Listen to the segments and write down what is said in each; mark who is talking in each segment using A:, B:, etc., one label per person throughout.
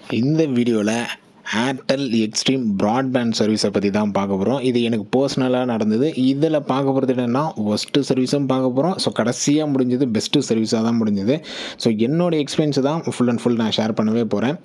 A: இந்த வீடியோவில் Airtel extreme broadband சர்வீஸை பற்றி தான் பார்க்க போகிறோம் இது எனக்கு பர்சனலாக நடந்தது இதில் பார்க்க போகிறது என்னென்னா ஒஸ்ட்டு சர்வீஸும் பார்க்க போகிறோம் ஸோ கடைசியாக முடிஞ்சது பெஸ்ட்டு சர்வீஸாக தான் முடிஞ்சது ஸோ என்னோடய எக்ஸ்பீரியன்ஸ் தான் ஃபுல் அண்ட் ஃபுல் நான் ஷேர் பண்ணவே போகிறேன்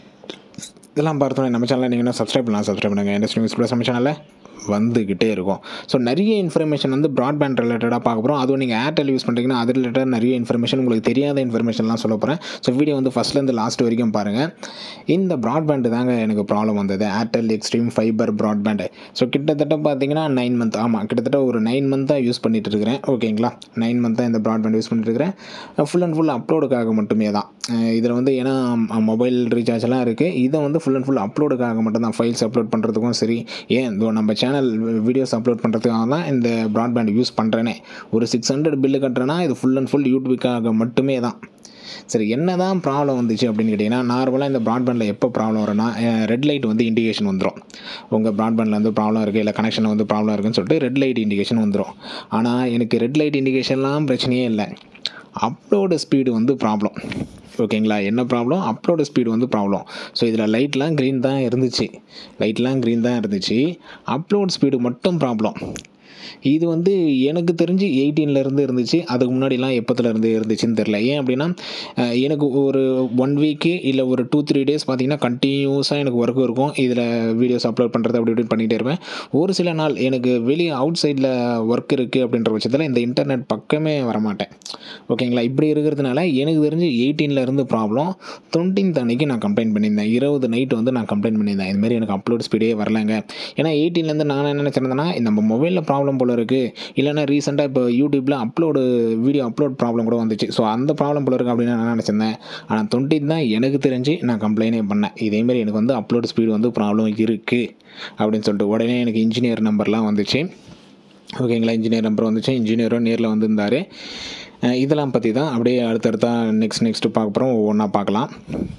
A: இதெல்லாம் பார்த்தோன்னே நம்ம சேனலில் நீங்கள் இன்னும் சப்ஸ்கிரைப் பண்ணலாம் சப்ஸ்கிரைப் பண்ணுங்கள் இண்டஸ்ட்ரி நியூஸ் ப்ளஸ் நம்ம சேனலில் வந்துக்கிட்டே இருக்கும் ஸோ நிறைய இன்ஃபர்மேஷன் வந்து ப்ராட்பேண்ட் ரிலேட்டடாக பார்க்க போகிறோம் அதுவும் நீங்கள் ஏர்டெல் யூஸ் பண்ணுறீங்கன்னா அது ரிலேட்டட் நிறைய இன்ஃபர்மேஷன் உங்களுக்கு தெரியாத இன்ஃபர்மேஷன்லாம் சொல்ல போகிறேன் ஸோ வீடியோ வந்து ஃபஸ்ட்லேருந்து லாஸ்ட் வரைக்கும் பாருங்கள் இந்த ப்ராட்பேண்டு தாங்க எனக்கு ப்ராப்ளம் வந்தது Airtel Xstream fiber broadband so கிட்டத்தட்ட பார்த்தீங்கன்னா நைன் மந்த் ஆமாம் கிட்டத்தட்ட ஒரு நைன் மந்த்தாக யூஸ் பண்ணிட்டு இருக்கிறேன் ஓகேங்களா நைன் மந்த்தாக இந்த ப்ராட்பேண்ட் யூஸ் பண்ணிட்டு இருக்கிறேன் ஃபுல் அண்ட் ஃபுல் அப்லோடுக்காக மட்டுமே தான் இதில் வந்து ஏன்னா மொபைல் ரீசார்ஜ்லாம் இருக்குது இதை வந்து ஃபுல் அண்ட் ஃபுல் அப்லோடுக்காக மட்டும் தான் ஃபைல்ஸ் அப்லோட் பண்ணுறதுக்கும் சரி ஏன் இதோ நம்ம சேனல் வீடியோஸ் அப்லோட் பண்ணுறதுக்காக தான் இந்த ப்ராட்பேண்ட் யூஸ் பண்ணுறேனே ஒரு சிக்ஸ் ஹண்ட்ரட் பில்லு கட்டுறேன்னா இது ஃபுல் அண்ட் ஃபுல் யூடியூபுக்காக மட்டுமே தான் சரி என்ன தான் ப்ராப்ளம் வந்துச்சு அப்படின்னு கேட்டிங்கன்னா நார்மலாக இந்த ப்ராட்பேண்டில் எப்போ ப்ராப்ளம் வரும்னா ரெட் லைட் வந்து இண்டிகேஷன் வந்துடும் உங்கள் ப்ராட்பேண்டில் வந்து ப்ராப்ளம் இருக்குது இல்லை கனெக்ஷனில் வந்து ப்ராப்ளம் இருக்குன்னு சொல்லிட்டு ரெட் லைட் இண்டிகேஷன் வந்துடும் ஆனால் எனக்கு ரெட் லைட் இண்டிகேஷன்லாம் பிரச்சனையே இல்லை அப்லோடு ஸ்பீடு வந்து ப்ராப்ளம் ஓகேங்களா என்ன ப்ராப்ளம் அப்லோடு ஸ்பீடு வந்து ப்ராப்ளம் ஸோ இதில் லைட்லாம் க்ரீன் தான் இருந்துச்சு லைட்லாம் க்ரீன் தான் இருந்துச்சு அப்லோட் ஸ்பீடு மட்டும் ப்ராப்ளம் இது வந்து எனக்கு தெரிஞ்சு எயிட்டீன்லேருந்து இருந்துச்சு அதுக்கு முன்னாடிலாம் எப்போத்துலேருந்து இருந்துச்சுன்னு தெரில ஏன் அப்படின்னா எனக்கு ஒரு ஒன் வீக்கு இல்லை ஒரு டூ த்ரீ டேஸ் பார்த்தீங்கன்னா கண்டினியூஸாக எனக்கு ஒர்க் இருக்கும் இதில் வீடியோஸ் அப்லோட் பண்ணுறது அப்படி இப்படி பண்ணிகிட்டே இருப்பேன் ஒரு சில நாள் எனக்கு வெளியே அவுட் சைடில் ஒர்க் இருக்குது அப்படின்ற பட்சத்தில் இந்த இன்டர்நெட் பக்கமே வரமாட்டேன் ஓகேங்களா இப்படி இருக்கிறதுனால எனக்கு தெரிஞ்சு எயிட்டீன்லேருந்து ப்ராப்ளம் டுவெண்ட்டீன்த் அன்னைக்கு நான் கம்ப்ளைண்ட் பண்ணியிருந்தேன் இருபது நைட்டு வந்து நான் கம்ப்ளைண்ட் பண்ணியிருந்தேன் இதுமாரி எனக்கு அப்லோட் ஸ்பீடே வரலங்க ஏன்னா எயிட்டீன்லேருந்து நான் என்ன நினச்சிருந்தேன்னா நம்ம மொபைலில் ப்ராப்ளம் போல் இருக்குது இல்லைனா ரீசெண்டாக இப்போ யூடியூப்பில் அப்லோடு வீடியோ அப்லோட் ப்ராப்ளம் கூட வந்துச்சு ஸோ அந்த ப்ராப்ளம் போல் இருக்குது அப்படின்னு நான் நினச்சிருந்தேன் ஆனால் டுவெண்ட்டி தான் எனக்கு தெரிஞ்சு நான் கம்ப்ளைண்டே பண்ணேன் இதேமாரி எனக்கு வந்து அப்லோட் ஸ்பீடு வந்து ப்ராப்ளம் இருக்குது அப்படின்னு சொல்லிட்டு உடனே எனக்கு இன்ஜினியர் நம்பர்லாம் வந்துச்சு ஓகேங்களா இன்ஜினியர் நம்பர் வந்துச்சு இன்ஜினியரும் நேரில் வந்திருந்தார் இதெல்லாம் பற்றி தான் அப்படியே அடுத்தடுத்தா நெக்ஸ்ட் நெக்ஸ்ட்டு பார்க்க போகிறோம் ஒவ்வொன்றா பார்க்கலாம்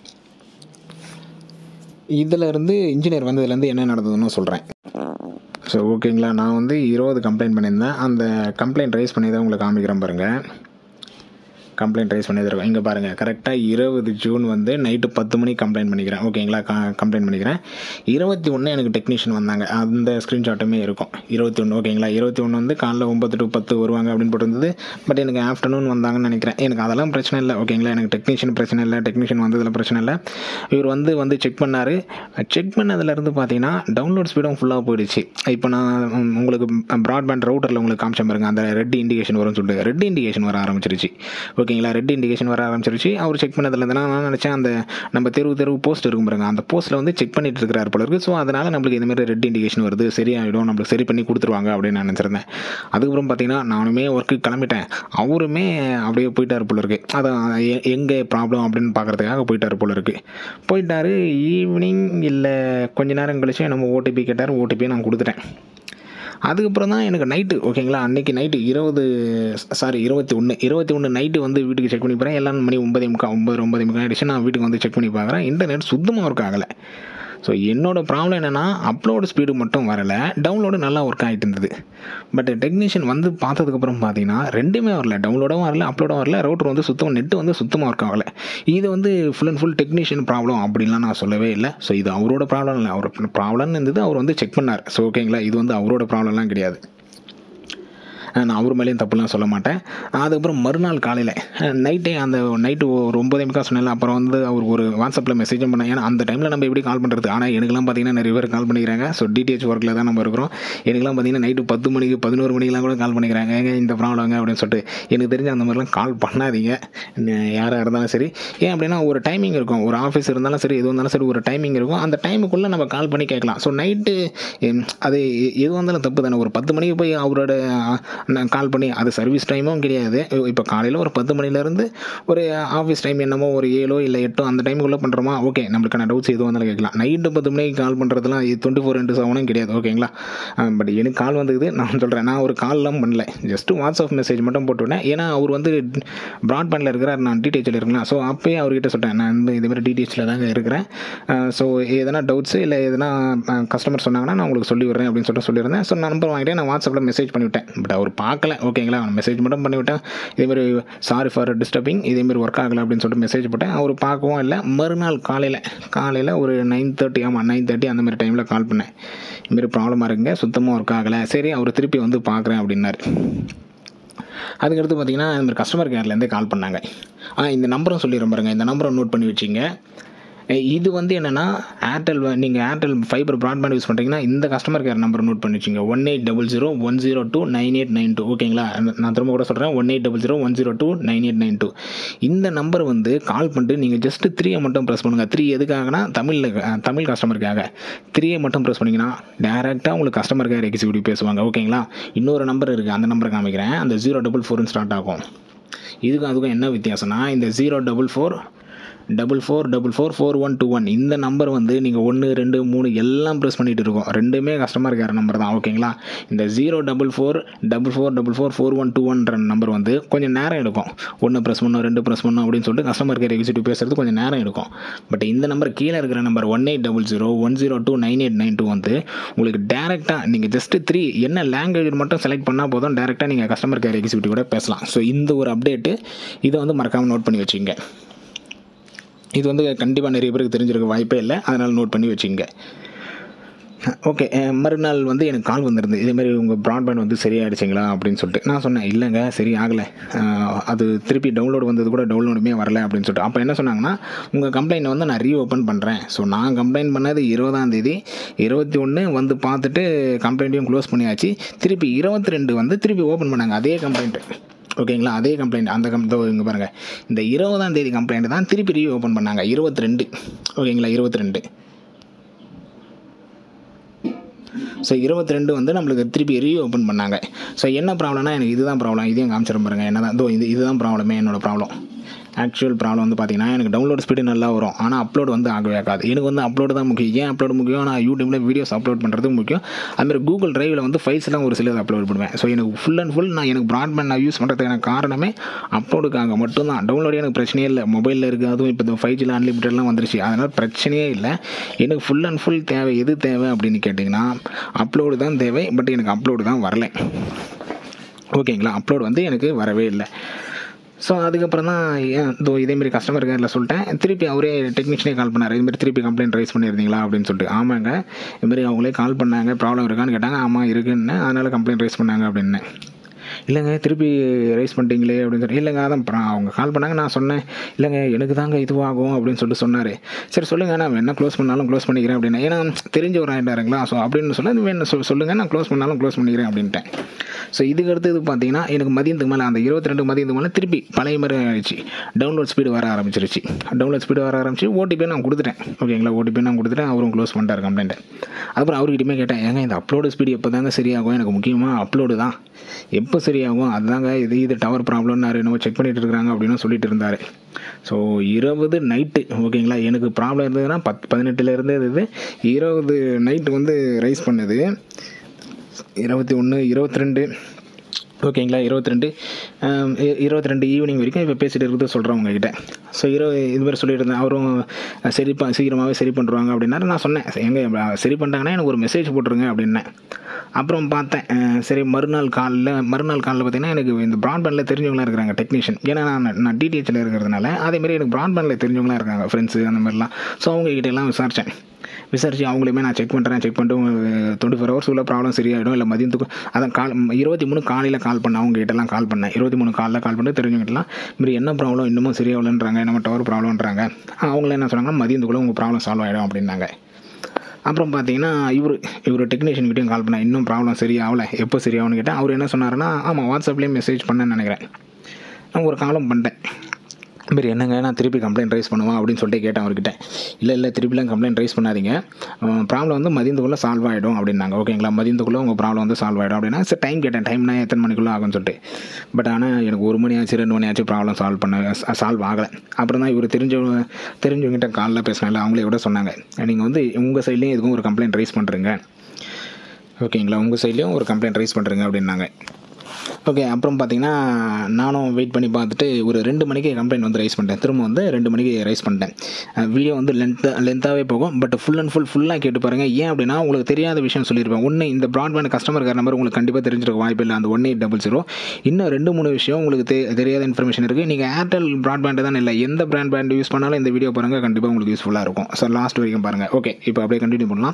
A: இதில் இருந்து இன்ஜினியர் வந்ததுலேருந்து என்ன நடந்ததுன்னு சொல்கிறேன் ஸோ ஓகேங்களா நான் வந்து இருபது கம்ப்ளைண்ட் பண்ணியிருந்தேன் அந்த கம்ப்ளைண்ட் ரைஸ் பண்ணி தான் உங்களுக்கு காமிக்கிறேன் பாருங்கள் கம்ப்ளைண்ட் ரைஸ் பண்ணியிருக்கோம் இங்கே பாருங்கள் கரெக்டாக இருபது ஜூன் வந்து நைட்டு பத்து மணிக்கு கம்ப்ளைண்ட் பண்ணிக்கிறேன் ஓகேங்களா கம்ப்ளைண்ட் பண்ணிக்கிறேன் இருபத்தி ஒன்று எனக்கு டெக்னீஷியன் வந்தாங்க அந்த ஸ்க்ரீன்ஷாட்டுமே இருக்கும் இருபத்தி ஒன்று ஓகேங்களா இருபத்தி ஒன்று வந்து காலைல ஒம்பது டு பத்து வருவாங்க அப்படின்னு போட்டிருந்தது பட் எனக்கு ஆஃப்டர்நூன் வந்தாங்கன்னு நினைக்கிறேன் எனக்கு அதெல்லாம் பிரச்சனை இல்லை ஓகேங்களா எனக்கு டெக்னீஷியன் பிரச்சனை இல்லை டெக்னீஷியன் வந்ததில் பிரச்சனை இல்லை இவர் வந்து வந்து செக் பண்ணார் செக் பண்ணதுலேருந்து பார்த்தீங்கன்னா டவுன்லோட் ஸ்பீடும் ஃபுல்லாக போயிடுச்சு இப்போ நான் உங்களுக்கு ப்ராட்பேண்ட் ரவுட்டரில் உங்களுக்கு காமிச்சேன் பாருங்க அந்த ரெட் இண்டிகேஷன் வரும்னு சொல்லிட்டு ரெட் இண்டிகேஷன் வர ஆரம்பிச்சிருச்சு ஓகேங்களா ரெட் இண்டிகேஷன் வர ஆரம்பிச்சிருச்சு அவர் செக் பண்ணதுலேருந்து நான் நினச்சேன் அந்த நம்ம தெருவு தெருவு போஸ்ட் இருக்கும் பாருங்க அந்த போஸ்ட்டில் வந்து செக் பண்ணிட்டு இருக்கிறார் போல இருக்குது ஸோ அதனால் நம்மளுக்கு இந்த மாதிரி ரெட் இண்டிகேஷன் வருது சரியாயிடும் நம்மளுக்கு சரி பண்ணி கொடுத்துருவாங்க அப்படின்னு நான் நினச்சிருந்தேன் அதுக்கப்புறம் பார்த்தீங்கன்னா நானுமே ஒர்க்கு கிளம்பிட்டேன் அவருமே அப்படியே போயிட்டார் போல இருக்கு அதான் எங்கே ப்ராப்ளம் அப்படின்னு பார்க்குறதுக்காக போயிட்டார் போல இருக்கு போயிட்டார் ஈவினிங் இல்லை கொஞ்ச நேரம் கழிச்சு நம்ம ஓடிபி கேட்டார் ஓடிபியை நான் கொடுத்துட்டேன் அதுக்கப்புறம் தான் எனக்கு நைட்டு ஓகேங்களா அன்றைக்கி நைட்டு இருபது சாரி இருபத்தி ஒன்று இருபத்தி ஒன்று நைட்டு வந்து வீட்டுக்கு செக் பண்ணி போகிறேன் எல்லாம் மணி ஒன்பதே முக்கால் ஒம்பது ஒன்பது முக்கால் ஆகிடுச்சு நான் வீட்டுக்கு வந்து செக் பண்ணி பார்க்குறேன் இன்டர்நெட் சுத்தமாக ஒர்க் ஆகலை ஸோ என்னோடய ப்ராப்ளம் என்னென்னா அப்லோடு ஸ்பீடு மட்டும் வரலை டவுன்லோடு நல்லா ஒர்க் ஆகிட்டு இருந்தது பட் டெக்னீஷியன் வந்து பார்த்ததுக்கப்புறம் பார்த்தீங்கன்னா ரெண்டுமே வரல டவுன்லோடும் வரல அப்லோடும் வரல ரவுட்டர் வந்து சுத்தமாக நெட்டு வந்து சுத்தமாக ஒர்க் ஆகலை இது வந்து full and full technician problem அப்படின்லாம் நான் சொல்லவே இல்லை ஸோ இது அவரோட ப்ராப்ளம் இல்லை அவர் ப்ராப்ளம்னு இருந்தது அவர் வந்து செக் பண்ணார் ஸோ ஓகேங்களா இது வந்து அவரோட ப்ராப்ளம்லாம் கிடையாது நான் அவர் மேலேயும் தப்புலாம் சொல்ல மாட்டேன் அதுக்கப்புறம் மறுநாள் காலையில் நைட்டே அந்த நைட்டு ஒரு ஒம்பதே முக்கா சொன்னேன் அப்புறம் வந்து அவர் ஒரு வாட்ஸ்அப்பில் மெசேஜும் பண்ணேன் ஏன்னா அந்த டைமில் நம்ம எப்படி கால் பண்ணுறது ஆனால் எனக்குலாம் பார்த்தீங்கன்னா நிறைய பேர் கால் பண்ணிக்கிறாங்க ஸோ டிடிஹெச் ஒர்க்கில் தான் நம்ம இருக்கிறோம் எனக்குலாம் பார்த்தீங்கன்னா நைட்டு பத்து மணிக்கு பதினோரு மணிக்கெலாம் கூட கால் பண்ணிக்கிறாங்க ஏங்க இந்த ப்ராப்ளங்க அப்படின்னு சொல்லிட்டு எனக்கு தெரிஞ்ச அந்த மாதிரிலாம் கால் பண்ணாதீங்க யாராக இருந்தாலும் சரி ஏன் அப்படின்னா ஒரு டைமிங் இருக்கும் ஒரு ஆஃபீஸ் இருந்தாலும் சரி எது இருந்தாலும் சரி ஒரு டைமிங் இருக்கும் அந்த டைமுக்குள்ளே நம்ம கால் பண்ணி கேட்கலாம் ஸோ நைட்டு அது எது வந்தாலும் தப்பு தானே ஒரு பத்து மணிக்கு போய் அவரோட நான் கால் பண்ணி அது சர்வீஸ் டைமும் கிடையாது இப்போ காலையில் ஒரு பத்து மணிலேருந்து ஒரு ஆஃபீஸ் டைம் என்னமோ ஒரு ஏழோ இல்லை எட்டோ அந்த டைமுக்குள்ளே பண்ணுறோமா ஓகே நம்மளுக்கான டவுட்ஸ் எதுவும் வந்தாலும் கேட்கலாம் நைட்டு பத்து மணிக்கு கால் பண்ணுறதுலாம் டுவெண்ட்டி ஃபோர் இன்ட்டு செவனும் கிடையாது ஓகேங்களா பட் எனக்கு கால் வந்தது நான் சொல்கிறேன் நான் ஒரு கால்லாம் பண்ணல ஜஸ்ட்டு வாட்ஸ்அப் மெசேஜ் மட்டும் போட்டுவிட்டேன் ஏன்னா அவர் வந்து ப்ராட்பேண்டில் இருக்கிறார் நான் டிடிஹெச்சில் இருக்கிறேன் ஸோ அப்போயே அவர்கிட்ட சொல்லிட்டேன் நான் வந்து இதுமாதிரி டிடிஹெச்சில் தாங்க இருக்கிறேன் ஸோ எதனா டவுட்ஸு இல்லை எதனா கஸ்டமர் சொன்னாங்கன்னா நான் உங்களுக்கு சொல்லி விட்றேன் அப்படின்னு சொல்லிட்டு சொல்லியிருந்தேன் ஸோ நம்பர் வாங்கிட்டு நான் வாட்ஸ்அப்பில் மெசேஜ் பண்ணிவிட்டேன் பட் அவர் அவர் பார்க்கல ஓகேங்களா மெசேஜ் மட்டும் பண்ணிவிட்டேன் இதேமாரி சாரி ஃபார் டிஸ்டர்பிங் இதேமாரி ஒர்க் ஆகலை அப்படின்னு சொல்லிட்டு மெசேஜ் போட்டேன் அவர் பார்க்கவும் இல்லை மறுநாள் காலையில் காலையில் ஒரு நைன் தேர்ட்டி ஆமாம் நைன் தேர்ட்டி அந்த மாதிரி டைமில் கால் பண்ணேன் இதுமாரி ப்ராப்ளமாக இருக்குங்க சுத்தமாக ஒர்க் ஆகலை சரி அவர் திருப்பி வந்து பார்க்குறேன் அப்படின்னாரு அதுக்கடுத்து பார்த்தீங்கன்னா இந்த மாதிரி கஸ்டமர் கேர்லேருந்தே கால் பண்ணாங்க ஆ இந்த நம்பரும் சொல்லிடுறேன் பாருங்க இந்த நம்பரை நோட் பண்ணி வச்சிங்க இது வந்து என்னென்னா ஏர்டெல் நீங்கள் ஏர்டெல் ஃபைபர் ப்ராட்பேண்ட் யூஸ் பண்ணுறீங்கன்னா இந்த கஸ்டமர் கேர் நம்பர் நோட் பண்ணி வச்சுங்க one eight double zero one zero two nine eight nine two ஓகேங்களா நான் திரும்ப கூட சொல்கிறேன் one eight double zero one zero two nine eight nine two இந்த நம்பர் வந்து கால் பண்ணிட்டு நீங்கள் ஜஸ்ட்டு த்ரீயை மட்டும் ப்ரெஸ் பண்ணுங்கள் த்ரீ எதுக்காகனா தமிழில் தமிழ் கஸ்டமருக்காக த்ரீயை மட்டும் ப்ரெஸ் பண்ணிங்கன்னா டேரெக்டாக உங்களுக்கு கஸ்டமர் கேர் எக்ஸிக்யூட்டிவ் பேசுவாங்க ஓகேங்களா இன்னொரு நம்பர் இருக்குது அந்த நம்பரை காமிக்கிறேன் அந்த ஜீரோ டபுள் ஃபோர்னு ஸ்டார்ட் ஆகும் இதுக்கும் அதுக்கும் என்ன வித்தியாசம்னா இந்த zero double four double four double four four one two one இந்த நம்பர் வந்து நீங்கள் ஒன்று ரெண்டு மூணு எல்லாம் ப்ரெஸ் பண்ணிகிட்டு இருக்கோம் ரெண்டுமே கஸ்டமர் கேர் நம்பர் தான் ஓகேங்களா இந்த zero double four double four double four four one two ஒன்ற நம்பர் வந்து கொஞ்சம் நேரம் எடுக்கும் ஒன்று ப்ரெஸ் பண்ணணும் ரெண்டு ப்ரெஸ் பண்ணணும் அப்படின்னு சொல்லிட்டு கஸ்டமர் கேர் எக்ஸிக்யூட்டிவ் பேசுறது கொஞ்சம் நேரம் எடுக்கும் பட் இந்த நம்பர் கீழே இருக்கிற number one eight double zero one zero two nine eight nine two வந்து உங்களுக்கு டேரெக்டாக நீங்கள் ஜஸ்ட்டு த்ரீ என்ன லாங்குவேஜ் மட்டும் செலக்ட் பண்ணால் போதும் டேரெக்டாக நீங்கள் கஸ்டமர் கேர் எக்ஸிக்யூட்டிவ் கூட பேசலாம் ஸோ இந்த ஒரு அப்டேட்டு இதை வந்து மறக்காமல் நோட் பண்ணி வச்சுங்க இது வந்து கண்டிப்பாக நிறைய பேருக்கு தெரிஞ்சிருக்க வாய்ப்பே இல்லை அதனால் நோட் பண்ணி வச்சுங்க ஓகே மறுநாள் வந்து எனக்கு கால் வந்திருந்து இதேமாரி உங்கள் ப்ராட்பேண்ட் வந்து சரியாயிடுச்சிங்களா அப்படின்னு சொல்லிட்டு நான் சொன்னேன் இல்லைங்க சரி ஆகலை அது திருப்பி டவுன்லோட் வந்தது கூட டவுன்லோடுமே வரல அப்படின்னு சொல்லிட்டு அப்போ என்ன சொன்னாங்கன்னா உங்கள் கம்ப்ளைண்ட்டை வந்து நான் ரீஓப்பன் பண்ணுறேன் ஸோ நான் கம்ப்ளைண்ட் பண்ணது இருபதாம் தேதி இருபத்தி ஒன்று வந்து பார்த்துட்டு கம்ப்ளைண்ட்டையும் க்ளோஸ் பண்ணியாச்சு திருப்பி இருபத்தி ரெண்டு வந்து திருப்பி ஓப்பன் பண்ணாங்க அதே கம்ப்ளைண்ட்டு ஓகேங்களா அதே கம்ப்ளைண்ட் அந்த கம் இங்கே பாருங்கள் இந்த இருபதாம் தேதி கம்ப்ளைண்ட் தான் திருப்பி ரீ ஓப்பன் பண்ணாங்க இருபத்தி ரெண்டு ஓகேங்களா இருபத்தி ரெண்டு ஸோ இருபத்தி ரெண்டு வந்து நம்மளுக்கு திருப்பி ரீ ஓப்பன் பண்ணாங்க ஸோ என்ன ப்ராப்ளம்னா எனக்கு இதுதான் ப்ராப்ளம் இதையும் காமிச்சிடும் பாருங்க என்ன தான் இதோ இது இதுதான் ப்ராப்ளமே என்னோட ப்ராப்ளம் ஆக்சுவல் ப்ராப்ளம் வந்து பார்த்தீங்கன்னா எனக்கு டவுன்லோட் ஸ்பீடு நல்லா வரும் ஆனால் அப்லோட் வந்து ஆகவே ஆகாது எனக்கு வந்து அப்லோடு தான் முக்கியம் ஏன் அப்லோட் முக்கியம் நான் யூடியூப்பில் வீடியோஸ் அப்லோட் பண்ணுறது முக்கியம் அதுமாதிரி கூகுள் டிரைவில் வந்து ஃபைல்ஸ்லாம் ஒரு சிலது அப்லோட் பண்ணுவேன் ஸோ எனக்கு ஃபுல் அண்ட் ஃபுல் நான் எனக்கு ப்ராட்பேண்ட் நான் யூஸ் பண்ணுறதுக்கான காரணமே அப்லோடுக்காக மட்டும்தான் டவுன்லோடு எனக்கு பிரச்சனையே இல்லை மொபைலில் இருக்குது அதுவும் இப்போ இந்த ஃபைவ் ஜியில் அன்லிமிட்டட்லாம் வந்துருச்சு அதனால் பிரச்சனையே இல்லை எனக்கு ஃபுல் அண்ட் ஃபுல் தேவை எது தேவை அப்படின்னு கேட்டிங்கன்னா அப்லோடு தான் தேவை பட் எனக்கு அப்லோடு தான் வரல ஓகேங்களா அப்லோட் வந்து எனக்கு வரவே இல்லை ஸோ அதுக்கப்புறம் தான் இதோ இதேமாரி கஸ்டமர் கேரில் சொல்லிட்டேன் திருப்பி அவரே டெக்னீஷியனே கால் பண்ணார் இதுமாரி திருப்பி கம்ப்ளைண்ட் ரைஸ் பண்ணியிருந்தீங்களா அப்படின்னு சொல்லிட்டு ஆமாங்க இதுமாரி அவங்களே கால் பண்ணாங்க ப்ராப்ளம் இருக்கான்னு கேட்டாங்க ஆமாம் இருக்குன்னு அதனால் கம்ப்ளைண்ட் ரைஸ் பண்ணாங்க அப்படின்னு இல்லைங்க திருப்பி ரைஸ் பண்ணிட்டீங்களே அப்படின்னு சொல்லி இல்லைங்க அதான் அப்புறம் அவங்க கால் பண்ணாங்க நான் சொன்னேன் இல்லைங்க எனக்கு தாங்க இதுவாகும் அப்படின்னு சொல்லிட்டு சொன்னார் சரி சொல்லுங்கள் நான் என்ன க்ளோஸ் பண்ணாலும் க்ளோஸ் பண்ணிக்கிறேன் அப்படின்னு ஏன்னா தெரிஞ்ச ஒரு ஆயிட்டாருங்களா ஸோ அப்படின்னு சொல்ல வேணும் சொல் சொல்லுங்கள் நான் க்ளோஸ் பண்ணாலும் க்ளோஸ் பண்ணிக்கிறேன் அப்படின்ட்டேன் ஸோ இதுக்கு அடுத்தது பார்த்தீங்கன்னா எனக்கு மதியத்துக்கு மேலே அந்த இருபத்தி ரெண்டு மதியத்துக்கு மேலே திருப்பி பழைய மாதிரி ஆயிடுச்சு டவுன்லோட் ஸ்பீடு வர ஆரம்பிச்சிருச்சு டவுன்லோட் ஸ்பீடு வர ஆரம்பிச்சு ஓடிபி நான் கொடுத்துட்டேன் ஓகேங்களா ஓடிபி நான் கொடுத்துட்டேன் அவரும் க்ளோஸ் பண்ணிட்டார் கம்ப்ளைண்ட்டை அப்புறம் அவர்கிட்டயுமே கேட்டேன் ஏங்க இந்த அப்லோடு ஸ்பீடு எப்போ தாங்க சரியாகும் எனக்கு முக்கியமாக அப்லோடு தான் எப்போ சரியாகும் அதுதாங்க இது இது டவர் ப்ராப்ளம்னாரு என்னமோ செக் பண்ணிட்டு இருக்காங்க அப்படின்னு சொல்லிட்டு இருந்தார் ஸோ இருபது நைட்டு ஓகேங்களா எனக்கு ப்ராப்ளம் இருந்ததுன்னா பத் பதினெட்டுலேருந்து இது இருபது நைட்டு வந்து ரைஸ் பண்ணுது இருபத்தி ஒன்று இருபத்தி ரெண்டு ஓகேங்களா இருபத்தி ரெண்டு இருபத்தி ரெண்டு ஈவினிங் வரைக்கும் இப்போ பேசிட்டு இருக்கிறது சொல்கிறேன் உங்ககிட்ட ஸோ இருபது இது மாதிரி சொல்லியிருந்தேன் அவரும் சரி ப சீக்கிரமாகவே சரி பண்ணுறாங்க அப்படின்னாரு நான் சொன்னேன் எங்கே சரி பண்ணிட்டாங்கன்னா எனக்கு ஒரு மெசேஜ் போட்டுருங்க அப்படின்னேன் அப்புறம் பார்த்தேன் அஹ் சரி மறுநாள் காலில் மறுநாள் காலில் பார்த்தீங்கன்னா எனக்கு இந்த ப்ராட்பேண்டில் தெரிஞ்சவங்களாம் இருக்கிறாங்க டெக்னீஷியன் ஏன்னா நான் நான் டிடிஹெச்சில் இருக்கிறதுனால அதேமாரி எனக்கு ப்ராட்பேண்டில் தெரிஞ்சவங்களாம் இருக்காங்க ஃப்ரெண்ட்ஸு அந்த மாதிரிலாம் ஸோ அவங்க கிட்ட எல்லாம் விசாரித்தேன் விசாரித்து அவங்களையுமே நான் செக் பண்ணுறேன் செக் பண்ணிட்டு டுவெண்ட்டி ஃபோர் ஹவர்ஸ் உள்ள ப்ராப்ளம் சரியாயிடும் இல்லை மதியத்துக்கு அதான் கால் இருபத்தி மூணு காலையில் கால் பண்ணேன் அவங்க கிட்டலாம் கால் பண்ணேன் இருபத்தி மூணு காலையில் கால் பண்ணிட்டு தெரிஞ்சவங்ககிட்டலாம் இப்படி என்ன ப்ராப்ளம் இன்னமும் சரியாகலன்றாங்க நம்ம டவர் ப்ராப்ளம்ன்றாங்க அவங்கள என்ன சொன்னாங்கன்னா மதியத்துக்குள்ளே உங்கள் ப்ராப்ளம் சால்வ் ஆகிடும் அப்படின்னாங்க அப்புறம் பார்த்தீங்கன்னா இவர் இவர் டெக்னீஷியன்கிட்டையும் கால் பண்ணேன் இன்னும் ப்ராப்ளம் சரியாகல எப்போ சரியாகும்னு கேட்டேன் அவர் என்ன சொன்னாருன்னா ஆமாம் வாட்ஸ்அப்லேயும் மெசேஜ் பண்ணேன்னு நினைக்கிறேன் நான் ஒரு காலம் பண்ணிட்டேன் மாரி என்னங்க நான் திருப்பி கம்ப்ளைண்ட் ரைஸ் பண்ணுவேன் அப்படின்னு சொல்லிட்டு கேட்டேன் அவர்கிட்ட இல்லை இல்லை திருப்பிலாம் கம்ப்ளைண்ட் ரைஸ் பண்ணாதீங்க ப்ராப்ளம் வந்து மதியத்துக்குள்ளே சால்வ் ஆகிடும் அப்படின்னாங்க ஓகேங்களா மதியத்துக்குள்ளே உங்கள் ப்ராப்ளம் வந்து சால்வ் ஆகிடும் அப்படின்னா சரி டைம் கேட்டேன் டைம்னா எத்தனை மணிக்குள்ளே ஆகும்னு சொல்லிட்டு பட் ஆனால் எனக்கு ஒரு மணி ஆச்சு ரெண்டு மணி ஆச்சு ப்ராப்ளம் சால்வ் பண்ண சால்வ் ஆகலை அப்புறம் தான் இவர் தெரிஞ்சவங்க தெரிஞ்சவங்ககிட்ட காலில் பேசினால அவங்களே கூட சொன்னாங்க நீங்கள் வந்து உங்கள் சைட்லேயும் எதுக்கும் ஒரு கம்ப்ளைண்ட் ரைஸ் பண்ணுறீங்க ஓகேங்களா உங்கள் சைட்லேயும் ஒரு கம்ப்ளைண்ட் ரைஸ் பண்ணுறீங்க அப்படின்னாங்க ஓகே அப்புறம் பார்த்தீங்கன்னா நானும் வெயிட் பண்ணி பார்த்துட்டு ஒரு ரெண்டு மணிக்கு கம்ப்ளைண்ட் வந்து ரைஸ் பண்ணிட்டேன் திரும்ப வந்து ரெண்டு மணிக்கு ரைஸ் பண்ணிட்டேன் வீடியோ வந்து லென்த்து லென்த்தாகவே போகும் பட் ஃபுல் அண்ட் ஃபுல் ஃபுல்லாக கேட்டு பாருங்கள் ஏன் அப்படின்னா உங்களுக்கு தெரியாத விஷயம் சொல்லியிருப்பேன் ஒன்று இந்த ப்ராட்பேண்ட் கஸ்டமர் கேர் நம்பர் உங்களுக்கு கண்டிப்பாக தெரிஞ்சிருக்க வாய்ப்பு இல்லை அந்த ஒன் எயிட் டபுள் ஜீரோ இன்னும் ரெண்டு மூணு விஷயம் உங்களுக்கு தெ தெரியாத இன்ஃபர்மேஷன் இருக்குது நீங்கள் ஏர்டெல் ப்ராட்பேண்டு தான் இல்லை எந்த பிராண்ட் பேண்ட் யூஸ் பண்ணாலும் இந்த வீடியோ பாருங்கள் கண்டிப்பாக உங்களுக்கு யூஸ்ஃபுல்லாக இருக்கும் ஸோ லாஸ்ட் வரைக்கும் பாருங்கள் ஓகே இப்போ அப்படியே கண்டினியூ பண்ணலாம்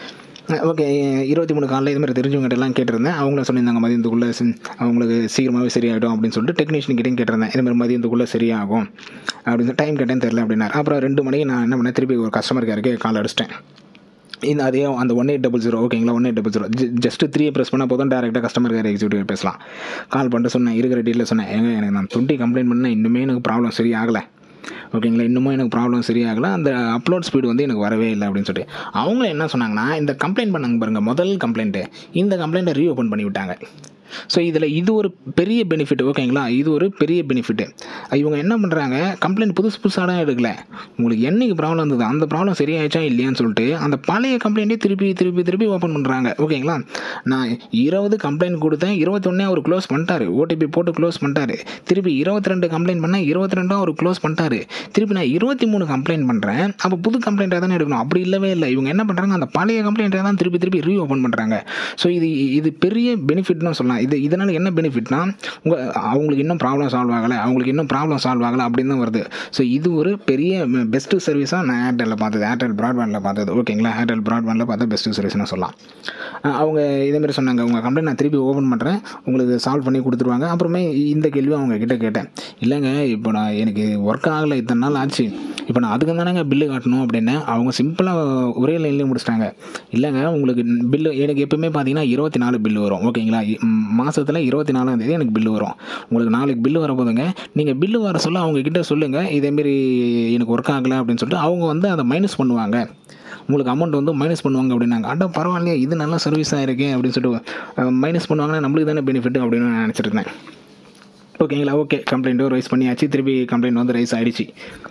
A: ஓகே இருபத்தி மூணு காலையில் இது மாதிரி தெரிஞ்சவங்ககிட்ட எல்லாம் கேட்டிருந்தேன் அவங்களும் சொல்லியிருந்தாங்க மதியத்துக்குள்ளே சி- அவங்களுக்கு சீக்கிரமாகவே சரியாயிடும் அப்படின்னு சொல்லிட்டு டெக்னீஷியன் கிட்டையும் கேட்டிருந்தேன் இது மாதிரி மதியத்துக்குள்ளே சரியாகும் அப்படின்னு சொல்லி டைம் கேட்டேன்னு தெரியல அப்படின்னாரு அப்புறம் ரெண்டு மணிக்கு நான் என்ன பண்ணேன் திருப்பி ஒரு கஸ்டமர் கேருக்கு கால் அடிச்சிட்டேன் இந்த அதே அந்த ஒன் எயிட் டபுள் ஜீரோ ஓகேங்களா one eight double zero just three press பண்ணால் போதும் டேரெக்டாக கஸ்டமர் கேர் எக்ஸிக்யூட்டிவ் பேசலாம் கால் பண்ணிட்டு சொன்னேன் இருக்கிற டீட்டில் சொன்னேன் ஏங்க எனக்கு நான் டுவெண்ட்டி கம்ப்ளைண்ட் பண்ணேன் இன்னுமே எனக்கு ப்ராப்ளம் சரியாகலை ஓகேங்களா இன்னமும் எனக்கு ப்ராப்ளம் சரியாகலை அந்த அப்லோட் ஸ்பீடு வந்து எனக்கு வரவே இல்லை அப்படின்னு சொல்லிட்டு அவங்க என்ன சொன்னாங்கன்னா இந்த கம்ப்ளைண்ட் பண்ணாங்க பாருங்கள் முதல் கம்ப்ளைண்ட்டு இந்த கம்ப்ளைண்ட்டை ரீஓப்பன் பண்ணி விட்டாங்க ஸோ இதில் இது ஒரு பெரிய பெனிஃபிட் ஓகேங்களா இது ஒரு பெரிய பெனிஃபிட்டு இவங்க என்ன பண்ணுறாங்க கம்ப்ளைண்ட் புதுசு புதுசாக எடுக்கல உங்களுக்கு என்னைக்கு ப்ராப்ளம் இருந்தது அந்த ப்ராப்ளம் சரியாயிடுச்சா இல்லையான்னு சொல்லிட்டு அந்த பழைய கம்ப்ளைண்ட்டே திருப்பி திருப்பி திருப்பி ஓப்பன் பண்ணுறாங்க ஓகேங்களா நான் இருபது கம்ப்ளைண்ட் கொடுத்தேன் இருபத்தொன்னே அவர் க்ளோஸ் பண்ணிட்டாரு ஓடிபி போட்டு க்ளோஸ் பண்ணிட்டாரு திருப்பி இருபத்தி ரெண்டு கம்ப்ளைண்ட் பண்ணேன் இருபத்தி ரெண்டும் அவர் க்ளோஸ் பண்ணிட்டாரு திருப்பி நான் இருபத்தி மூணு கம்ப்ளைண்ட் பண்ணுறேன் அப்போ புது கம்ப்ளைண்ட்டாக தானே எடுக்கணும் அப்படி இல்லவே இல்லை இவங்க என்ன பண்ணுறாங்க அந்த பழைய கம்ப்ளைண்ட்டை தான் திருப்பி திருப்பி ரீ ஓப்பன் பண்ணுறாங்க ஸோ இது இது பெரிய பெனிஃபிட்னு சொல்லலாம் இது இதனால் என்ன பெனிஃபிட்னா உங்கள் அவங்களுக்கு இன்னும் ப்ராப்ளம் சால்வ் ஆகலை அவங்களுக்கு இன்னும் ப்ராப்ளம் சால்வ் ஆகலை அப்படின்னு தான் வருது ஸோ இது ஒரு பெரிய பெஸ்ட்டு சர்வீஸாக நான் ஏர்டெல்லில் பார்த்தது ஏர்டெல் ப்ராட்பேண்டில் பார்த்தது ஓகேங்களா ஏர்டெல் ப்ராட்பேண்டில் பார்த்தா பெஸ்ட்டு சர்வீஸ்னு சொல்லலாம் அஹ் அவங்க இதேமாரி சொன்னாங்க உங்கள் கம்ப்ளைண்ட் நான் திருப்பி ஓப்பன் பண்ணுறேன் உங்களுக்கு சால்வ் பண்ணி கொடுத்துருவாங்க அப்புறமே இந்த கேள்வி அவங்க கிட்ட கேட்டேன் இல்லைங்க இப்போ நான் எனக்கு ஒர்க் ஆகலை இத்தனை நாள் ஆச்சு இப்போ நான் அதுக்கு தானேங்க பில்லு காட்டணும் அப்படின்னு அவங்க சிம்பிளாக ஒரே லைன்லேயே முடிச்சிட்டாங்க இல்லைங்க உங்களுக்கு பில்லு எனக்கு எப்பவுமே பார்த்தீங்கன்னா இருபத்தி நாலு பில்லு வரும் ஓகேங்களா மாதத்தில் இருபத்தி நாலாம் தேதி எனக்கு பில்லு வரும் உங்களுக்கு நாளைக்கு பில்லு வர போதுங்க நீங்கள் பில்லு வர சொல்ல அவங்க கிட்ட சொல்லுங்கள் இதேமாரி எனக்கு ஒர்க் ஆகலை அப்படின்னு சொல்லிட்டு அவங்க வந்து அதை மைனஸ் பண்ணுவாங்க உங்களுக்கு அமௌண்ட் வந்து மைனஸ் பண்ணுவாங்க அப்படின்னாங்க அட பரவாயில்லையே இது நல்ல சர்வீஸாக இருக்கே அப்படின்னு சொல்லிட்டு மைனஸ் பண்ணுவாங்கன்னா நம்மளுக்கு தானே பெனிஃபிட் அப்படின்னு நான் நினச்சிட்டு இருந்தேன் ஓகேங்களா ஓகே கம்ப்ளைண்ட்டும் ரைஸ் பண்ணியாச்சு திருப்பி கம்ப்ளைண்ட் வந்து ரைஸ் ஆகிடுச்சு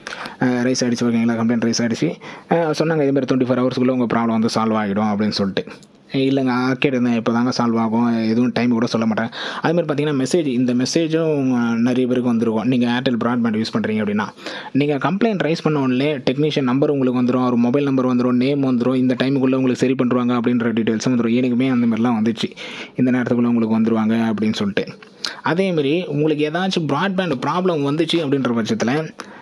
A: ரைஸ் ஆகிடுச்சு ஓகேங்களா கம்ப்ளைண்ட் ரைஸ் ஆகிடுச்சு சொன்னாங்க இதேமாதிரி டுவெண்ட்டி ஃபோர் ஹவர்ஸ்க்குள்ளே உங்கள் ப்ராப்ளம் வந்து சால்வ் ஆகிடும் அப்படின்னு சொல்லிட்டு இல்லைங்க கேட்டிருந்தேன் இப்போ தாங்க சால்வ் ஆகும் எதுவும் டைம் கூட சொல்ல மாட்டேன் அதுமாதிரி பார்த்தீங்கன்னா மெசேஜ் இந்த மெசேஜும் நிறைய பேருக்கு வந்துருக்கும் நீங்கள் ஏர்டெல் ப்ராட்பேண்ட் யூஸ் பண்ணுறீங்க அப்படின்னா நீங்கள் கம்ப்ளைண்ட் ரைஸ் பண்ண உடனே டெக்னீஷியன் நம்பர் உங்களுக்கு வந்துடும் ஒரு மொபைல் நம்பர் வந்துடும் நேம் வந்துடும் இந்த டைமுக்குள்ளே உங்களுக்கு சரி பண்ணுவாங்க அப்படின்ற டீட்டெயில்ஸும் வந்துடும் எனக்குமே அந்த மாதிரிலாம் வந்துச்சு இந்த நேரத்துக்குள்ளே உங்களுக்கு வந்துருவாங்க அப்படின்னு சொல்லிட்டு அதேமாரி உங்களுக்கு ஏதாச்சும் ப்ராட்பேண்ட் ப்ராப்ளம் வந்துச்சு அப்படின்ற பட்சத்தில்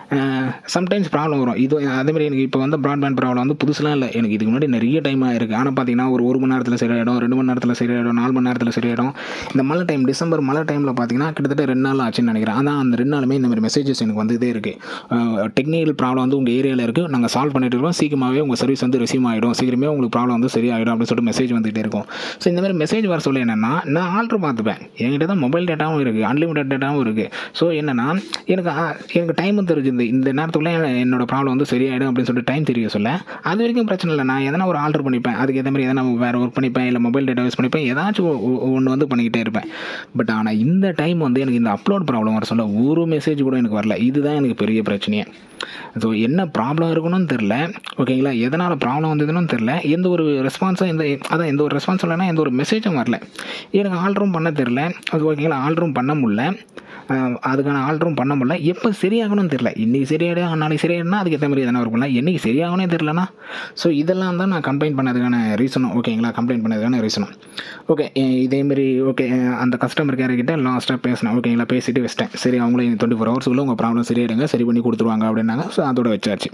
A: சம்டைம்ஸ் ப்ராப்ளம் வரும் இது அதேமாதிரி எனக்கு இப்போ வந்து ப்ராட்பேண்ட் ப்ராப்ளம் வந்து புதுசுலாம் இல்லை எனக்கு இதுக்கு முன்னாடி நிறைய டைம் ஆயிருக்கு ஆனால் பார்த்தீங்கன்னா ஒரு ஒரு மணி நேரத்தில் சரியாயிடும் ரெண்டு மணி நேரத்தில் சரியாயிடும் நாலு மணி நேரத்தில் சரியாயிடும் இந்த மழை டைம் டிசம்பர் மழை டைமில் பார்த்தீங்கன்னா கிட்டத்தட்ட ரெண்டு நாள் ஆச்சுன்னு நினைக்கிறேன் ஆனால் அந்த ரெண்டு நாளுமே இந்த மாதிரி மெசேஜஸ் எனக்கு வந்துதே இருக்குது டெக்னிக்கல் ப்ராப்ளம் வந்து உங்கள் ஏரியாவில் இருக்குது நாங்கள் சால்வ் பண்ணிட்டு இருக்கோம் சீக்கிரமாகவே உங்கள் சர்வீஸ் வந்து ரிசீவ் ஆகிடும் சீக்கிரமே உங்களுக்கு ப்ராப்ளம் வந்து சரியாயிடும் அப்படின்னு சொல்லிட்டு மெசேஜ் வந்துகிட்டே இருக்கும் ஸோ இந்த மாதிரி மெசேஜ் வர சொல்ல என்னென்னா நான் ஆல்ட்ரு பார்த்துப்பேன் என்கிட்ட தான் மொபைல் டேட்டாவும் இருக்குது அன்லிமிட்டட் டேட்டாவும் இருக்குது ஸோ என்னென்னா எனக்கு ஆ, எனக்கு டைமும் தெரிஞ்சுது இந்த நேரத்துக்குள்ளே என்னோட ப்ராப்ளம் வந்து சரியாயிடும் அப்படின்னு சொல்லிட்டு டைம் தெரிய சொல்ல அது வரைக்கும் பிரச்சனை இல்லை நான் எதனா ஒரு ஆல்டர் பண்ணிப்பேன் அதுக்கு ஏற்ற மாதிரி எதனா வேறு ஒர்க் பண்ணிப்பேன் இல்லை மொபைல் டேட்டா யூஸ் பண்ணிப்பேன் ஏதாச்சும் ஒன்று வந்து பண்ணிக்கிட்டே இருப்பேன் பட் ஆனால் இந்த டைம் வந்து எனக்கு இந்த அப்லோட் ப்ராப்ளம் வர சொல்ல ஒரு மெசேஜ் கூட எனக்கு வரல இதுதான் எனக்கு பெரிய பிரச்சனையே ஸோ என்ன ப்ராப்ளம் இருக்கணும்னு தெரில ஓகேங்களா எதனால் ப்ராப்ளம் வந்ததுன்னு தெரில எந்த ஒரு ரெஸ்பான்ஸும் எந்த அதான் எந்த ஒரு ரெஸ்பான்ஸ் இல்லைன்னா எந்த ஒரு மெசேஜும் வரல எனக்கு ஆல்டரும் பண்ண தெரில அது ஓகேங்களா ஆல்டரும் பண்ண முடியல அஹ் அதுக்கான ஆல்டரும் பண்ண முடியல எப்போ சரியாகணும்னு தெரில இன்றைக்கி சரியாயிடும் நாளைக்கு சரியாயிடும்னா அதுக்கு ஏற்ற மாதிரி எதனா இருக்கும்ல என்னைக்கு சரியாகனே தெரிலனா ஸோ இதெல்லாம் தான் நான் கம்ப்ளைண்ட் பண்ணதுக்கான ரீசனும் ஓகேங்களா கம்ப்ளைண்ட் பண்ணதுக்கான ரீசனும் ஓகே இதேமாரி ஓகே அந்த கஸ்டமர் கேர் கிட்ட லாஸ்ட்டாக பேசினேன் ஓகேங்களா பேசிட்டு வச்சிட்டேன் சரி அவங்களும் டுவெண்ட்டி ஃபோர் ஹவர்ஸ்க்குள்ளே உங்கள் ப்ராப்ளம் சரியாயிடுங்க சரி பண்ணி கொடுத்துருவாங்க அப்படின்னாங்க ஸோ அதோட வச்சாச்சு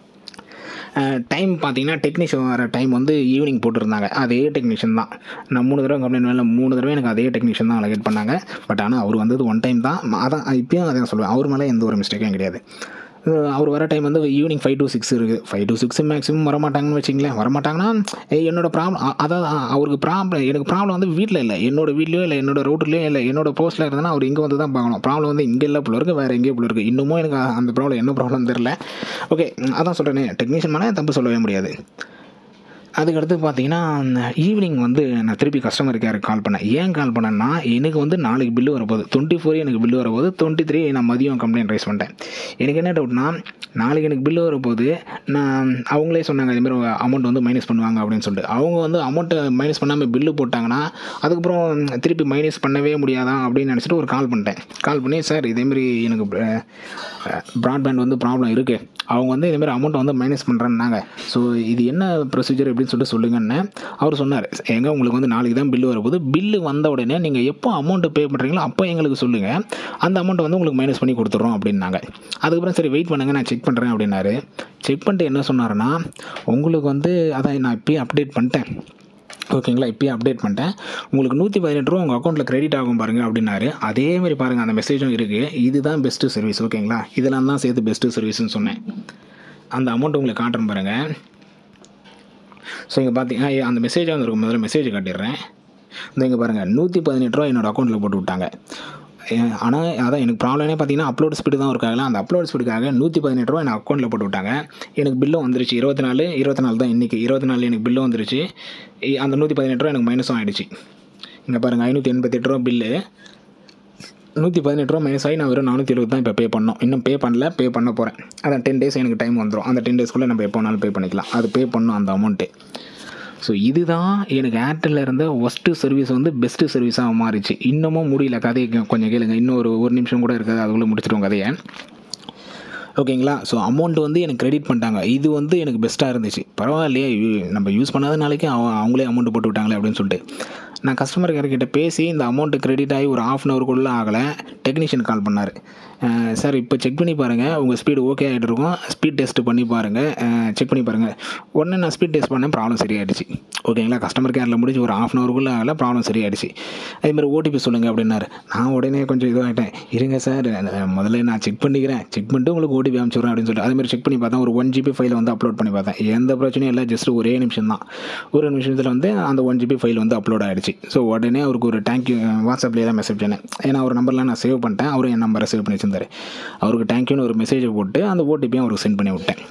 A: டைம் பார்த்தீங்கன்னா டெக்னீஷியன் வர டைம் வந்து ஈவினிங் போட்டிருந்தாங்க அதே டெக்னீஷியன் தான் நான் மூணு தடவை கம்ப்ளைண்ட் மேலே மூணு தடவை எனக்கு அதே டெக்னீஷியன் தான் அலகேட் பண்ணாங்க பட் ஆனால் அவர் வந்தது ஒன் டைம் தான் அதான் இப்பயும் அதான் சொல்லுவேன் அவர் மேலே எந்த ஒரு மிஸ்டேக்கும் கிடையாது அஹ் அவர் வர டைம் வந்து ஈவினிங் ஃபைவ் டு சிக்ஸ் இருக்குது ஃபைவ் டு சிக்ஸ் மேக்ஸிமம் வரமாட்டாங்கன்னு வச்சிங்களேன் வரமாட்டாங்கன்னா ஏய், என்னோட ப்ராப்ளம் அதாவது அ- அவருக்கு ப்ராப்ளம் எனக்கு ப்ராப்ளம் வந்து வீட்டில் இல்லை என்னோட வீட்லையோ இல்லை என்னோட ரூட்லேயோ இல்லை என்னோட போஸ்ட்டில் இருந்தனா அவர் இங்கே வந்து தான் பார்க்கணும் ப்ராப்ளம் வந்து இங்கே இல்லை போல இருக்குது வேறு எங்கேயோ போல இருக்குது இன்னமும் எனக்கு அந்த ப்ராப்ளம் என்ன ப்ராப்ளம் தெரில ஓகே அதான் சொல்கிறேனே டெக்னீஷியன் மேலே தப்பு சொல்லவே முடியாது அதுக்கடுத்து பார்த்தீங்கன்னா ஈவினிங் வந்து நான் திருப்பி கஸ்டமர் கேருக்கு கால் பண்ணேன் ஏன் கால் பண்ணேன்னா எனக்கு வந்து நாளைக்கு பில்லு வரப்போகுது டுவெண்ட்டி ஃபோர் எனக்கு பில்லு வரப்போகுது டுவெண்ட்டி த்ரீ நான் மதியம் கம்ப்ளைண்ட் ரைஸ் பண்ணிட்டேன் எனக்கு என்ன டவுட்னா நாளைக்கு எனக்கு பில்லு வரப்போகுது நான் அவங்களே சொன்னாங்க இதுமாரி அமௌண்ட் வந்து மைனஸ் பண்ணுவாங்க அப்படின்னு சொல்லிட்டு அவங்க வந்து அமௌண்ட்டை மைனஸ் பண்ணாமல் பில்லு போட்டாங்கன்னா அதுக்கப்புறம் திருப்பி மைனஸ் பண்ணவே முடியாதா அப்படின்னு நினச்சிட்டு ஒரு கால் பண்ணிட்டேன் கால் பண்ணி சார் இதேமாரி எனக்கு ப்ராட்பேண்ட் வந்து ப்ராப்ளம் இருக்குது அவங்க வந்து இதேமாரி அமௌண்ட்டை வந்து மைனஸ் பண்ணுறேன்னாங்க ஸோ இது என்ன ப்ரொசீஜர் அப்படின்னு சொல்லிட்டு சொல்லுங்கன்னு அவர் சொன்னார் எங்க உங்களுக்கு வந்து நாளைக்கு தான் பில்லு வரப்போகுது பில்லு வந்த உடனே நீங்கள் எப்போ அமௌண்ட்டு பே பண்ணுறீங்களோ அப்போ எங்களுக்கு சொல்லுங்கள் அந்த அமௌண்ட்டை வந்து உங்களுக்கு மைனஸ் பண்ணி கொடுத்துட்றோம் அப்படின்னாங்க அதுக்கப்புறம் சரி வெயிட் பண்ணுங்கள் நான் செக் பண்ணுறேன் அப்படின்னாரு செக் பண்ணிட்டு என்ன சொன்னாருன்னா உங்களுக்கு வந்து அதான் நான் இப்போயே அப்டேட் பண்ணிட்டேன் ஓகேங்களா இப்போயே அப்டேட் பண்ணிட்டேன் உங்களுக்கு நூற்றி பதினெட்டு ரூபா உங்கள் அக்கௌண்ட்டில் கிரெடிட் ஆகும் பாருங்கள் அப்படின்னாரு அதேமாரி பாருங்கள் அந்த மெசேஜும் இருக்குது இதுதான் பெஸ்ட்டு சர்வீஸ் ஓகேங்களா இதெல்லாம் தான் சேர்த்து பெஸ்ட்டு சர்வீஸ்னு சொன்னேன் அந்த அமௌண்ட் உங்களுக்கு காட்டுறேன் பாருங்கள் ஸோ இங்கே பார்த்தீங்கன்னா அந்த மெசேஜ் வந்துருக்கும் முதல்ல மெசேஜ் காட்டிடுறேன் இந்த இங்கே பாருங்கள் நூற்றி பதினெட்டு ரூபா என்னோடய அக்கௌண்ட்டில் போட்டு விட்டாங்க ஏன், ஆனால் அதான் எனக்கு ப்ராப்ளமே பார்த்தீங்கன்னா அப்லோட் ஸ்பீடு தான் இருக்காங்களா அந்த அப்லோட் ஸ்பீடுக்காக நூற்றி பதினெட்டு ரூபா எனக்கு அக்கௌண்ட்டில் போட்டு விட்டாங்க எனக்கு பில்லும் வந்துருச்சு இருபத்தி நாலு இருபத்தி நாலு தான் இன்றைக்கி இருபத்தி நாலு எனக்கு பில்லும் வந்துருச்சு இ- அந்த நூற்றி பதினெட்டு ரூபா எனக்கு மைனஸும் ஆகிடுச்சு இங்கே பாருங்கள் ஐநூற்றி எண்பத்தெட்டு ரூபா பில்லு நூற்றி பதினெட்டு ரூபா மைனஸ் ஆகி நான் வெறும் நானூற்றி எழுபது தான் இப்போ பே பண்ணோம் இன்னும் பே பண்ணல பே பண்ண போகிறேன் அதான் டென் டேஸ் எனக்கு டைம் வந்துடும் அந்த டென் டேஸ்க்குள்ளே நம்ம எப்போ வேணாலும் பே பண்ணிக்கலாம் அது பே பண்ணணும் அந்த அமௌண்ட்டு ஸோ இதுதான் எனக்கு ஏர்டெல்லில் இருந்த ஒஸ்ட்டு சர்வீஸ் வந்து பெஸ்ட்டு சர்வீஸாக மாறிச்சு இன்னமும் முடியல கதையை கொ- கொஞ்சம் கேளுங்க இன்னும் ஒரு ஒரு நிமிஷம் கூட இருக்காது அதுக்குள்ளே முடிச்சிடுவோம் கதையை ஓகேங்களா ஸோ அமௌண்ட் வந்து எனக்கு கிரெடிட் பண்ணிட்டாங்க இது வந்து எனக்கு பெஸ்ட்டாக இருந்துச்சு பரவாயில்லையே யூ- நம்ம யூஸ் பண்ணாத நாளைக்கு அவ- அவங்களே அமௌண்ட் போட்டு விட்டாங்களே அப்படின்னு சொல்லிட்டு நான் கஸ்டமர் கேர் கிட்ட பேசி இந்த அமௌண்ட்டு கிரெடிட் ஆகி ஒரு ஆஃப் அன் ஹவருக்குள்ளே ஆகலை டெக்னீஷியன் கால் பண்ணார் சார் இப்போ செக் பண்ணி பாருங்கள் உங்கள் ஸ்பீடு ஓகே ஆகிட்டு இருக்கும் ஸ்பீட் டெஸ்ட் பண்ணி பாருங்கள் செக் பண்ணி பாருங்கள் உடனே நான் ஸ்பீட் டெஸ்ட் பண்ணேன் ப்ராப்ளம் சரியாயிடுச்சு ஓகேங்களா கஸ்டமர் கேரில் முடிஞ்சு ஒரு ஆஃப் அன் ஹவருக்குள்ளே ஆகல ப்ராப்ளம் சரியாயிடுச்சு அதேமாதிரி ஓடிபி சொல்லுங்கள் அப்படின்னாரு நான் உடனே கொஞ்சம் இதுவாகிட்டேன் இருங்க சார் முதல்ல நான் செக் பண்ணிக்கிறேன் செக் பண்ணிட்டு உங்களுக்கு ஓடிபி அனுப்பிச்சுட்றேன் அப்படின்னு சொல்லிட்டு அதேமாதிரி செக் பண்ணி பார்த்தேன் ஒரு ஒன் ஜிபி ஃபைலை வந்து அப்லோட் பண்ணி பார்த்தேன் எந்த பிரச்சனையும் இல்லை ஜஸ்ட் ஒரே நிமிஷம் தான் ஒரு நிமிஷத்தில் வந்து அந்த ஒன் ஜிபி ஃபைல் வந்து அப்லோட் ஆகிடுச்சு ஸோ உடனே அவருக்கு ஒரு தேங்க்யூ வாட்ஸ்அப்லேயே தான் மெசேஜ் பண்ணேன் ஏன்னா அவர் நம்பர்லாம் நான் சேவ் பண்ணிட்டேன் அவரும் என் நம்பரை சேவ் பண்ணி வச்சிருந்தாரு அவருக்கு தேங்க்யூன்னு ஒரு மெசேஜை போட்டு அந்த ஓடிபியும் அவருக்கு சென்ட் பண்ணி விட்டேன்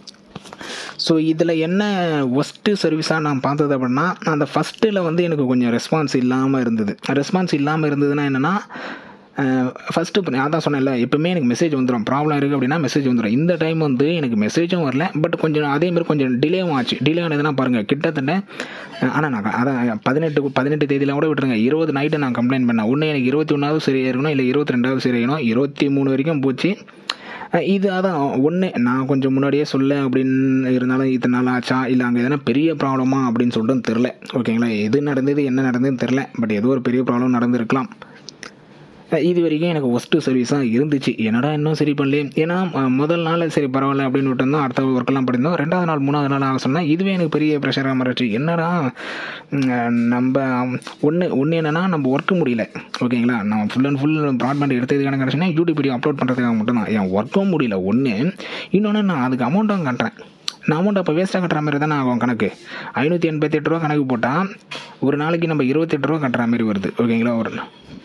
A: ஸோ இதில் என்ன ஒஸ்ட்டு சர்வீஸாக நான் பார்த்தது அப்படின்னா அந்த ஃபஸ்ட்டில் வந்து எனக்கு கொஞ்சம் ரெஸ்பான்ஸ் இல்லாமல் இருந்தது ரெஸ்பான்ஸ் இல்லாமல் இருந்ததுன்னா என்னென்னா ஃபஸ்ட்டு அதான் சொன்னேன்ல எப்பவுமே எனக்கு மெசேஜ் வந்துடும் ப்ராப்ளம் இருக்குது அப்படின்னா மெசேஜ் வந்துடும் இந்த டைம் வந்து எனக்கு மெசேஜும் வரல பட் கொஞ்சம் அதே மாதிரி கொஞ்சம் டிலேவும் ஆச்சு டிலே ஆனதுன்னா பாருங்கள் கிட்டத்தட்ட ஆனால் நான் அதான் பதினெட்டு பதினெட்டு தேதியில் கூட விட்டுருங்க இருபது நைட்டு நான் கம்ப்ளைண்ட் பண்ணேன் ஒன்று எனக்கு இருபத்தி ஒன்றாவது சரியாக இருக்கணும் இல்லை இருபத்தி ரெண்டாவது சரியாகணும் இருபத்தி மூணு வரைக்கும் போச்சு அஹ் இது அதான் ஒன்று நான் கொஞ்சம் முன்னாடியே சொல்ல அப்படின்னு இருந்தாலும் இத்தனை நாள் ஆச்சா இல்லை அங்கே எதனா பெரிய ப்ராப்ளமா அப்படின்னு சொல்லிட்டு தெரில ஓகேங்களா எது நடந்தது என்ன நடந்ததுன்னு தெரில பட் ஏதோ ஒரு பெரிய ப்ராப்ளம் நடந்திருக்கலாம் அஹ் இது வரைக்கும் எனக்கு ஒஸ்ட்டு சர்வீஸாக இருந்துச்சு என்னடா இன்னும் சரி பண்ணலையே ஏன்னா அஹ், முதல் நாள் சரி பரவாயில்ல அப்படின்னு விட்டுருந்தோம் அடுத்த ஒர்க்கெல்லாம் பண்ணியிருந்தோம் ரெண்டாவது நாள் மூணாவது நாள் ஆக சொன்னால் இதுவே எனக்கு பெரிய ப்ரெஷராக மாறிச்சு என்னடா ம், நம்ம ஒன்று ஒன்று என்னென்னா நம்ம ஒர்க்கு முடியல ஓகேங்களா நான் ஃபுல் அண்ட் ஃபுல் ப்ராட்பேண்ட் எடுத்ததுக்கான கிடச்சுன்னா யூடியூப் வீடியோ அப்லோட் பண்ணுறதுக்காக மட்டும்தான் என் ஒர்க்கும் முடியல ஒன்று இன்னொன்று நான் அதுக்கு அமௌண்ட்டும் கட்டுறேன் நான் அமௌண்ட் அப்போ வேஸ்ட்டாக கட்டுற மாதிரி தானே ஆகும் கணக்கு ஐநூற்றி எண்பத்தெட்டு ரூபா கணக்கு போட்டால் ஒரு நாளைக்கு நம்ம இருபத்தெட்டு ரூபா கட்டுற மாதிரி வருது ஓகேங்களா ஒரு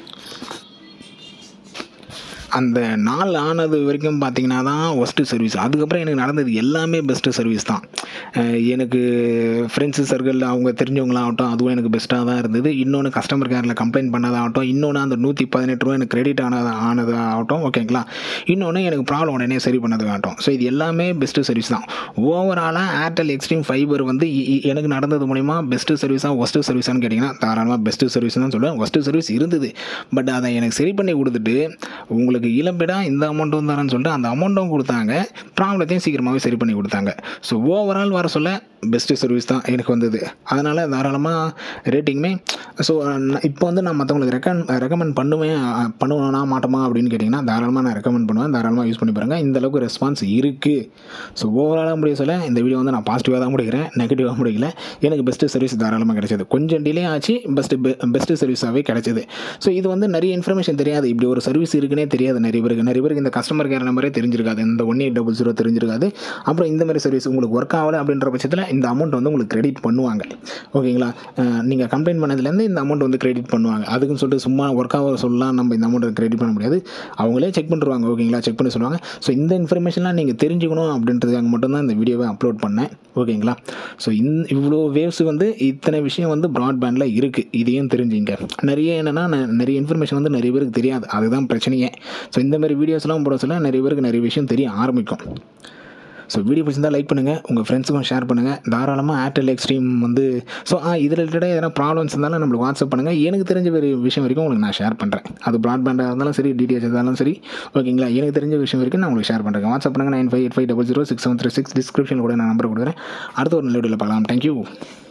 A: அந்த நாள் ஆனது வரைக்கும் பார்த்தீங்கன்னா தான் ஒஸ்ட்டு சர்வீஸ் அதுக்கப்புறம் எனக்கு நடந்தது எல்லாமே பெஸ்ட்டு சர்வீஸ் தான் அஹ் எனக்கு ஃப்ரெண்ட்ஸு சர்க்கிளில் அவங்க தெரிஞ்சவங்களாகட்டும் அதுவும் எனக்கு பெஸ்ட்டாக தான் இருந்தது இன்னொன்று கஸ்டமர் கேரில் கம்ப்ளைண்ட் பண்ணதாகட்டும் இன்னொன்று அந்த நூற்றி பதினெட்டு ரூபா எனக்கு கிரெடிட் ஆனது ஆனதாகட்டும் ஓகேங்களா இன்னொன்று எனக்கு ப்ராப்ளம் உடனே சரி பண்ணதுக்காகட்டும் ஸோ இது எல்லாமே பெஸ்ட்டு சர்வீஸ் தான் ஓவராலாக ஏர்டெல் எக்ஸ்ட்ரீம் ஃபைபர் வந்து இ- இ- எனக்கு நடந்தது மூலிமா பெஸ்ட்டு சர்வீஸாக ஒஸ்ட்டு சர்வீஸான்னு கேட்டிங்கன்னா தாராளமாக பெஸ்ட்டு சர்வீஸ் தான் சொல்லுவேன் ஒஸ்ட்டு சர்வீஸ் இருந்தது பட் அதை எனக்கு சரி பண்ணி கொடுத்துட்டு உங்களுக்கு இளம்பிடா இந்த அமௌண்ட்டும் தரேன்னு சொல்லிட்டு அந்த அமௌண்ட்டும் கொடுத்தாங்க ப்ராப்ளத்தையும் சீக்கிரமாகவே சரி பண்ணி கொடுத்தாங்க ஸோ ஓவரால் வர சொல்ல பெஸ்ட்டு சர்வீஸ் தான் எனக்கு வந்தது அதனால் தாராளமாக ரேட்டிங்குமே ஸோ இப்போ வந்து நான் மற்றவங்களுக்கு ரெக்கன் ரெக்கமெண்ட் பண்ணுவேன் அஹ், பண்ணுவேனா மாட்டோமா அப்படின்னு கேட்டிங்கன்னா தாராளமாக நான் ரெக்கமெண்ட் பண்ணுவேன் தாராளமாக யூஸ் பண்ணி பாருங்கள் இந்த அளவுக்கு ரெஸ்பான்ஸ் இருக்குது ஸோ ஓவராலாக முடிய சொல்ல இந்த வீடியோ வந்து நான் பாசிட்டிவாக தான் முடிக்கிறேன் நெகட்டிவாக முடிக்கல எனக்கு பெஸ்ட்டு சர்வீஸ் தாராளமாக கிடைச்சது கொஞ்சம் டிலே ஆச்சு பெஸ்ட்டு பெஸ்ட்டு சர்வீஸாகவே கிடைச்சது ஸோ இது வந்து நிறைய இன்ஃபர்மேஷன் தெரியாது இப்படி ஒரு சர்வீஸ் இருக்குன்னே தெரியாது நிறைய பேருக்கு நிறைய பேருக்கு இந்த கஸ்டமர் கேர் நம்பரே தெரிஞ்சிருக்காது இந்த ஒன் எயிட் டபுள் ஜீரோ தெரிஞ்சிருக்காது அப்புறம் இந்த மாதிரி சர்வீஸ் உங்களுக்கு ஒர்க் ஆகலை அப்படின்ற பட்சத்தில் இந்த அமௌண்ட் வந்து உங்களுக்கு கிரெடிட் பண்ணுவாங்க ஓகேங்களா நீங்கள் கம்ப்ளைண்ட் பண்ணதுலேருந்து இந்த அமௌண்ட் வந்து கிரெடிட் பண்ணுவாங்க அதுக்குன்னு சொல்லிட்டு சும்மா ஒர்க் ஆக சொல்லலாம் நம்ம இந்த அமௌண்ட்டை கிரெடிட் பண்ண முடியாது அவங்களே செக் பண்ணிருவாங்க ஓகேங்களா செக் பண்ணி சொல்லுவாங்க ஸோ இந்த இன்ஃபர்மேஷன்லாம் நீங்கள் தெரிஞ்சுக்கணும் அப்படின்றதுக்காக மட்டும்தான் இந்த வீடியோவை அப்லோட் பண்ணேன் ஓகேங்களா ஸோ இந் இவ்வளோ வேவ்ஸ் வந்து இத்தனை விஷயம் வந்து ப்ராட்பேண்டில் இருக்குது இதையும் தெரிஞ்சுங்க நிறைய என்னென்னா நிறைய இன்ஃபர்மேஷன் வந்து நிறைய பேருக்கு தெரியாது அதுதான் பிரச்சனையே ஸோ இந்த மாதிரி வீடியோஸ்லாம் போட சொல்ல நிறைய பேருக்கு நிறைய விஷயம் தெரிய ஆரம்பிக்கும் ஸோ வீடியோ பிடிச்சிருந்தா லைக் பண்ணுங்கள் உங்கள் ஃப்ரெண்ட்ஸுக்கும் ஷேர் பண்ணுங்கள் தாராளமாக ஏர்டெல் எக்ஸ்ட்ரீம் வந்து ஸோ இதில் ரிலேட்டடாக எதனா ப்ராப்ளம்ஸ் இருந்தாலும் நம்மளுக்கு வாட்ஸ்அப் பண்ணுங்கள் எனக்கு தெரிஞ்ச ஒரு விஷயம் வரைக்கும் உங்களுக்கு நான் ஷேர் பண்ணுறேன் அது ப்ராட்பேண்டாக இருந்தாலும் சரி டிடிஎச் இருந்தாலும் சரி ஓகேங்களா எனக்கு தெரிஞ்ச விஷயம் வரைக்கும் நான் உங்களுக்கு ஷேர் பண்ணுறேன் வாட்ஸ்அப் பண்ணுங்கள் nine five eight five double zero six seven three six டிஸ்கிரிப்ஷனில் கூட நான் நம்பர் கொடுக்குறேன் அடுத்த ஒரு நல்ல வீடியோவில் பார்க்கலாம் தேங்க்யூ